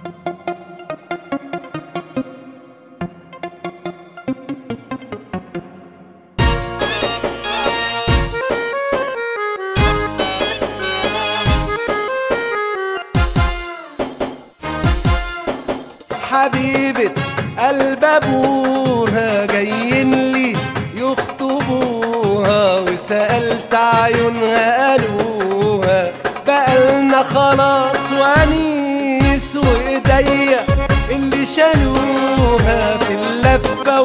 حبيبة قلب ابوها جايين لي يخطبوها وسألت عيونها قالوها بقالنا خلاص وانيس وايديا اللي شالوها في اللفة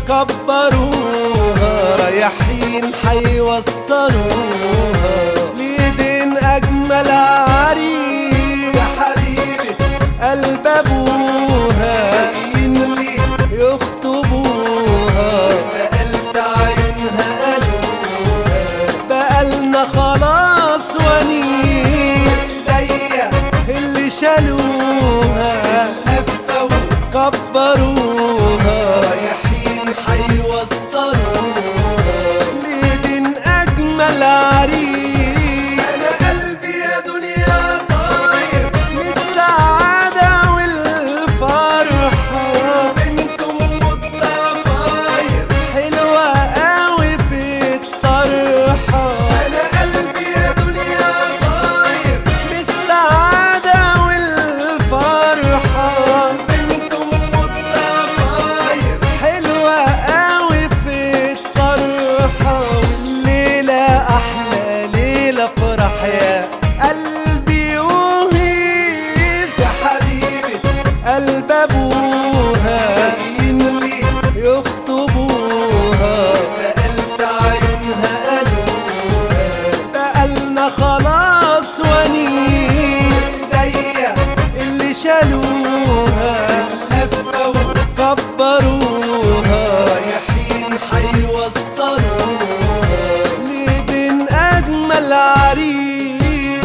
وكبروها رايحين حيوصلوها ليدين اجمل عريس يا حبيبة قلب ابوها ينلي يخطبوها سألت عيونها قالوها بقالنا خلاص ونيس ايديا اللي شالوها لفة وكبروها رايحين حيوصلوها ليدين اجمل عريس انا قلبي يا دنيا طاير من السعادة والفرحة بنتم والضفاير حلوة قوي في الطرحة انا قلبي يا دنيا طاير من السعادة والفرحة بنتم والضفاير حلوة قوي في الطرحة والليلة أحلى ليلة فرح يا قلبي وهيس يا حبيبي قلب أبوها ينلي يخطبوها سألت عيونها قالوها بقالنا خلاص ونيس ايديا اللي شالوها لفة وكبروها رايحين حيوصلوها ليدين أجمل عريس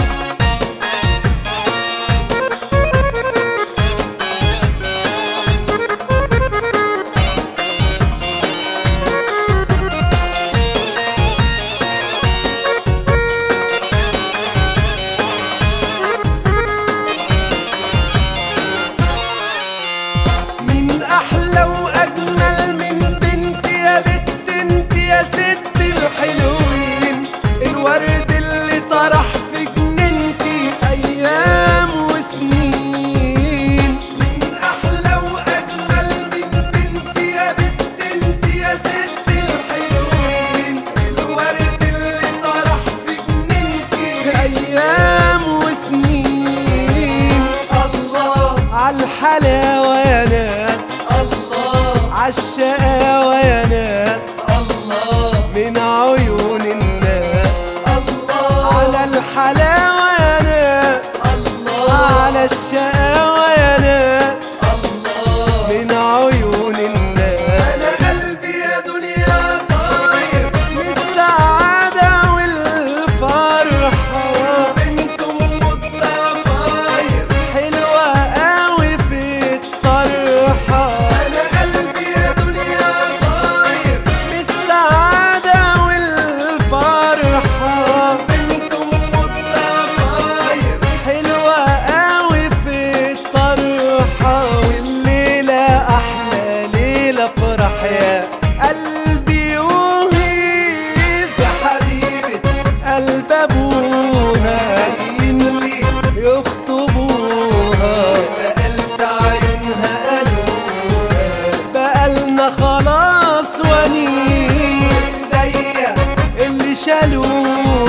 مين احلى واجمل من بنت يا بنت انت يا ست الحلوين الورد اللي طرح في جنينتي ايام وسنين مين احلى واجمل من بنت يا بنت انت يا ست الحلوين الورد اللي طرح في جنينتي ايام وسنين الله عالحلاوة يا ناس الله عالشقاوة يا ناس الله من عيون الناس الله على الحلاوة يا ناس الله على الشقاوة يا ناس الله من عيون الناس أنا قلبي يا دنيا طاير من السعادة والفرحة بنتم والضفاير حلوة قوي في الطرحة أنا قلبي يا دنيا طاير من السعادة والفرحة بنتم والضفاير حلوة قوي في الطرحة والليلة أحلى ليلة فرح يا قلبي وهيس يا حبيبة قلب أبوها ينلي يخطبوها سألت عيونها قالوها بقالنا خلاص ونيس ايديا اللي شالوها